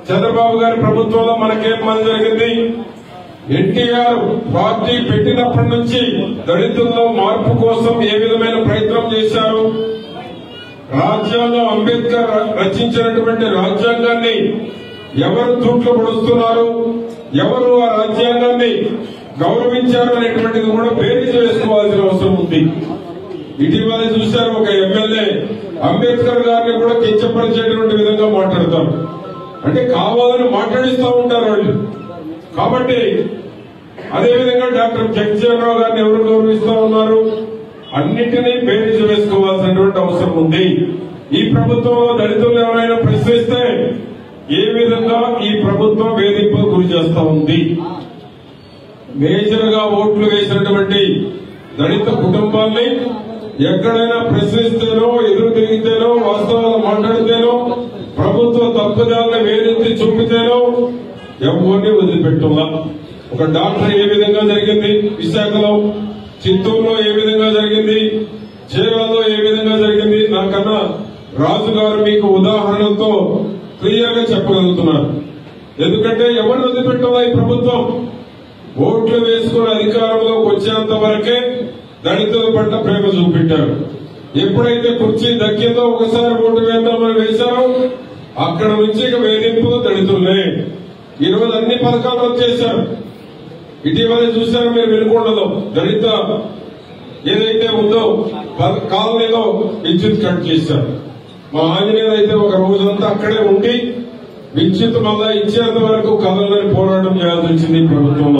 చంద్రబాబు గారి ప్రభుత్వంలో మనకేం పని జరిగింది ఎన్టీఆర్ పార్టీ పెట్టినప్పటి నుంచి దళితుల్లో మార్పు కోసం ఏ విధమైన ప్రయత్నం చేశారు రాజ్యాంగం అంబేద్కర్ రచించినటువంటి రాజ్యాంగాన్ని ఎవరు తూట్లు పొడుస్తున్నారు ఎవరు ఆ రాజ్యాంగాన్ని గౌరవించారు అనేటువంటిది కూడా బేరీజ్ వేసుకోవాల్సిన అవసరం ఉంది ఇటీవల చూశారు ఒక ఎమ్మెల్యే అంబేద్కర్ గారిని కూడా కించపరిచేటువంటి విధంగా మాట్లాడతారు అంటే కావాలని మాట్లాడిస్తూ ఉంటారు వాళ్ళు కాబట్టి అదేవిధంగా డాక్టర్ జగజ్జీవనరావు గారిని ఎవరు గౌరవిస్తూ ఉన్నారు అన్నిటినీ బేరీజ్ వేసుకోవాల్సినటువంటి అవసరం ఉంది ఈ ప్రభుత్వంలో దళితులు ఎవరైనా ప్రశ్నిస్తే ఏ విధంగా ఈ ప్రభుత్వం వేధింపుకు గురి చేస్తా ఉంది మేజర్ గా ఓట్లు వేసినటువంటి దళిత కుటుంబాల్ని ఎక్కడైనా ప్రశ్నిస్తేనో ఎదురు తిరిగితేనో వాస్తవాలు మాట్లాడితేనో ప్రభుత్వ తప్పుదాలను వేలెత్తి చూపితేనో ఎవరిని వదిలిపెట్టులా ఒక డాక్టర్ ఏ విధంగా జరిగింది విశాఖలో చిత్తూరులో ఏ విధంగా జరిగింది చీరాల్లో ఏ విధంగా జరిగింది నాకన్నా రాజు గారు మీకు ఉదాహరణలతో క్లియర్ గా చెప్పగలుగుతున్నారు ఎందుకంటే ఎవరిని వదిలిపెట్టాలా ఈ ప్రభుత్వం ఓట్లు వేసుకుని అధికారంలోకి వచ్చేంత వరకే దళితుల పట్ల ప్రేమ చూపెట్టారు ఎప్పుడైతే కుర్చీ దక్కిందో ఒకసారి ఓటు వేద్దామని వేశారో అక్కడ నుంచి ఇక వేధింపులు దళితులే ఈ రోజు అన్ని పథకాలు వచ్చేశారు ఇటీవల చూశారు మీరు వినుకొండలో దళిత ఏదైతే ఉందో ప- కాలనీలో విద్యుత్ కట్ చేశారు మా ఆంజనేయులు అయితే ఒక రోజంతా అక్కడే ఉండి విద్యుత్ మళ్ళా ఇచ్చేంత వరకు కదలని పోరాటం చేయాల్సి వచ్చింది ఈ ప్రభుత్వంలో